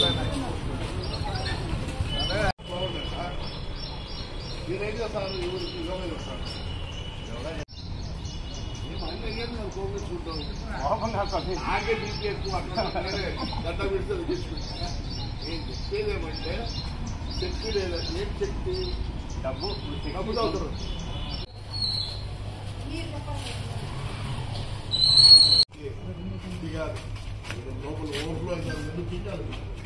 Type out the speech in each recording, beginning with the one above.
మీరైతే సార్ ఎవరికి ఇవ్వలేదు సార్ ఆగే బీపీ ఎక్కువ గడ్డ పెడుతుంది తీసుకుంటా నేను చెప్పేది ఏమంటే శక్తి లేదండి ఏం శక్తి డబ్బు డబ్బులు అవసరం ఇది కాదు ఇది లోపల ఓవర్ఫ్లో అయితే ఎందుకు తింటారు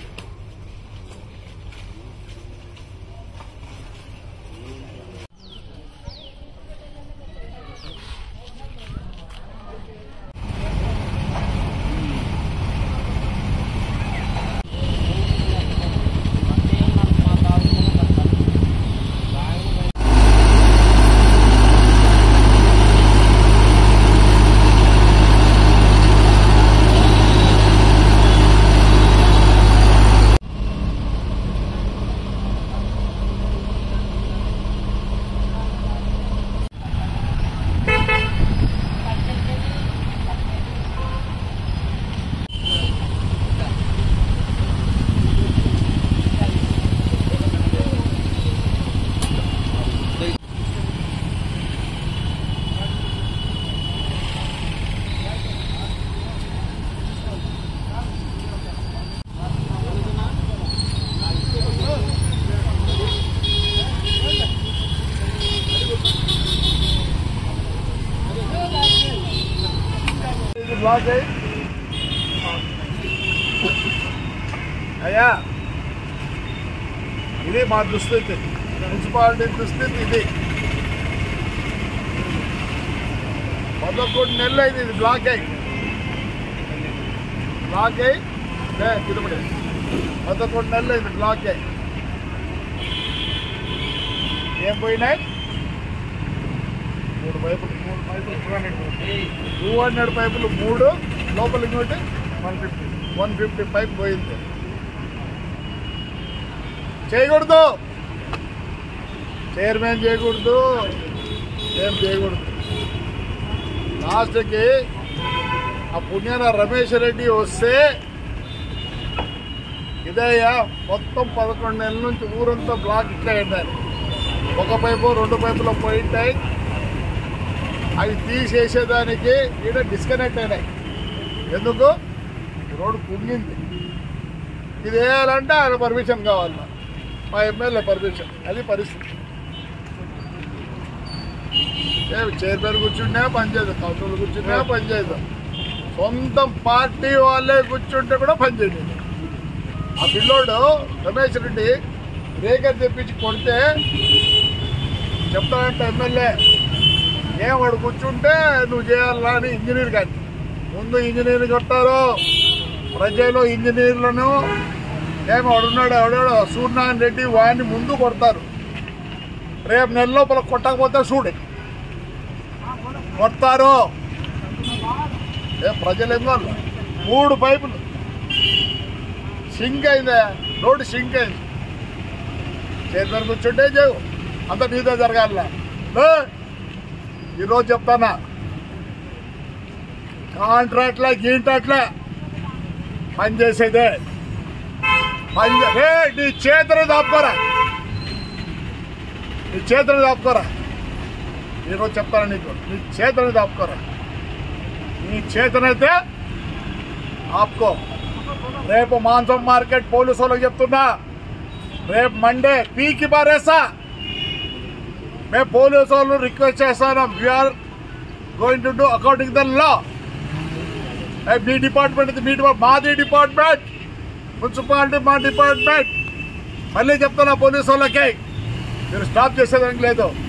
ఇది బ్లాక్ అయ్యి అయ్యా ఇది మా దుస్థితి మున్సిపాలిటీ దుస్థితి ఇది పదకొండు నెలలు అయింది ఇది బ్లాక్ అయ్యి బ్లాక్ అయ్యి లే, కిందపడి. పదకొండు నెలలు అయింది బ్లాక్ అయ్యి ఏం పోయినాయి మూడు పైపులు మూడు పైపులు టూ హండ్రెడ్ టూ హండ్రెడ్ పైపులు మూడు లోపల ఇంకోటి one fifty one fifty pipe పోయింది చేయకూడదు చైర్మన్ చేయకూడదు ఏం చేయకూడదు లాస్ట్కి ఆ పుణ్యాన రమేష్ రెడ్డి వస్తే ఇదయ్యా మొత్తం పదకొండు నెలల నుంచి ఊరంతా బ్లాక్ ఇట్లా ఎండాలి ఒక పైపు రెండు పైపులో పోయింటాయి అవి తీసేసేదానికి ఈడ డిస్కనెక్ట్ అయినాయి ఎందుకు రోడ్డు కుంగింది ఇది వేయాలంటే ఆయన పర్మిషన్ కావాలి మా ఎమ్మెల్యే పర్మిషన్ అది పరిస్థితి ఏ చైర్మన్ కూర్చుంటే పనిచేయదు కౌన్సిల్ కూర్చుంటే పనిచేయదు సొంతం పార్టీ వాళ్ళే కూర్చుంటే కూడా పనిచేయదు ఆ పిల్లోడు రమేష్ రెడ్డి రేఖర్ తెప్పించి కొడితే చెప్తానంట ఎమ్మెల్యే ఏం వాడు కూర్చుంటే నువ్వు చేయాలా అని ఇంజనీర్ కానీ ముందు ఇంజనీర్ కొట్టారు ప్రజలు ఇంజనీర్లను ఏమో వాడున్నాడు ఎవడాడు సూర్యనారాయణ రెడ్డి వాడిని ముందు కొడతారు రేపు నెల లోపల కొట్టకపోతే చూడు కొడతారు ఏ ప్రజలు ఏం కాదు మూడు పైపులు సింక్ అయిందే రోడ్డు సింక్ అయింది చైర్మన్ కూర్చుంటే చేయవు అంత నీదే జరగాల లే, ఈరోజు చెప్తానా కాంట్రాక్ట్లా గీంట్రాక్ట్లా పని చేసేదే పని చే- రే నీ చేతులు దాపుకోరా నీ చేతులు దాపుకోరా ఈరోజు చెప్తాను నీకు నీ చేతులు దాపుకోరా నీ చేతనైతే ఆపుకో రేపు మాంసం మార్కెట్ పోలీసు వాళ్ళకి చెప్తున్నా రేపు మండే పీకి పారేసా మేము పోలీసు వాళ్ళు రిక్వెస్ట్ చేస్తాను we're going to do according the law మీ డిపార్ట్మెంట్ ఇది మీ డిపార్ట్ మాది డిపార్ట్మెంట్ మున్సిపాలిటీ మా డిపార్ట్మెంట్ మళ్ళీ చెప్తున్నా పోలీసు వాళ్ళకి మీరు స్టాప్ చేసేదానికి లేదు